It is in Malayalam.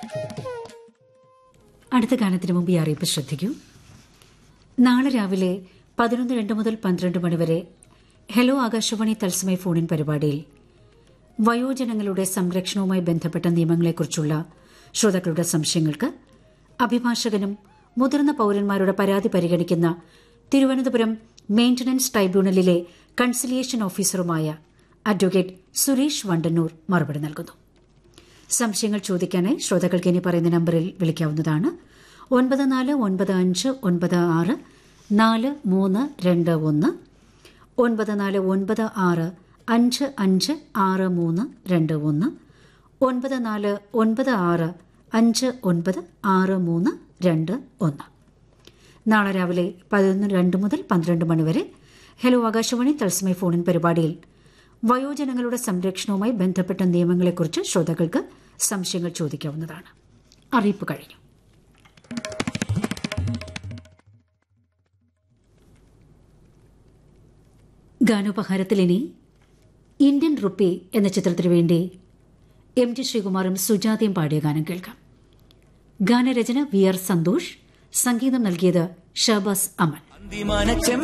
അടുത്ത ഗാനത്തിന് മുമ്പ് ഈ അറിയിപ്പ് ശ്രദ്ധിക്കൂ നാളെ രാവിലെ പതിനൊന്ന് രണ്ട് മുതൽ പന്ത്രണ്ട് മണിവരെ ഹലോ ആകാശവാണി തത്സമയ ഫോണിൻ പരിപാടിയിൽ വയോജനങ്ങളുടെ സംരക്ഷണവുമായി ബന്ധപ്പെട്ട നിയമങ്ങളെക്കുറിച്ചുള്ള ശ്രോതാക്കളുടെ സംശയങ്ങൾക്ക് അഭിഭാഷകനും മുതിർന്ന പൌരന്മാരുടെ പരാതി പരിഗണിക്കുന്ന തിരുവനന്തപുരം മെയിന്റനൻസ് ട്രൈബ്യൂണലിലെ കൺസിലിയേഷൻ ഓഫീസറുമായ അഡ്വക്കേറ്റ് സുരേഷ് വണ്ടന്നൂർ മറുപടി നൽകുന്നു സംശയങ്ങൾ ചോദിക്കാനായി ശ്രോതാക്കൾക്ക് ഇനി പറയുന്ന നമ്പറിൽ വിളിക്കാവുന്നതാണ് ഒൻപത് നാല് ഒൻപത് അഞ്ച് ഒൻപത് ആറ് നാല് മൂന്ന് രണ്ട് ഒന്ന് ഒൻപത് നാല് ഒൻപത് ആറ് അഞ്ച് അഞ്ച് ആറ് മൂന്ന് രണ്ട് ഒന്ന് ഒൻപത് നാല് ഒൻപത് ആറ് അഞ്ച് ഒൻപത് ആറ് മൂന്ന് രണ്ട് ഒന്ന് നാളെ രാവിലെ പതിനൊന്ന് രണ്ട് മുതൽ പന്ത്രണ്ട് മണിവരെ ഹലോ ആകാശവാണി തത്സമയ ഫോണിൻ പരിപാടിയിൽ വയോജനങ്ങളുടെ സംരക്ഷണവുമായി ബന്ധപ്പെട്ട നിയമങ്ങളെക്കുറിച്ച് ശ്രോതാക്കൾക്ക് സംശയങ്ങൾ ചോദിക്കാവുന്നതാണ് അറിയിപ്പ് കഴിഞ്ഞു ഗാനോപഹാരത്തിൽ ഇനി ഇന്ത്യൻ റുപ്പി എന്ന ചിത്രത്തിനു വേണ്ടി എം ജി ശ്രീകുമാറും സുജാതയും പാടിയ ഗാനം കേൾക്കാം ഗാനരചന വി ആർ സന്തോഷ് സംഗീതം നൽകിയത് ഷഹബാസ് അമൻ അന്തിമാന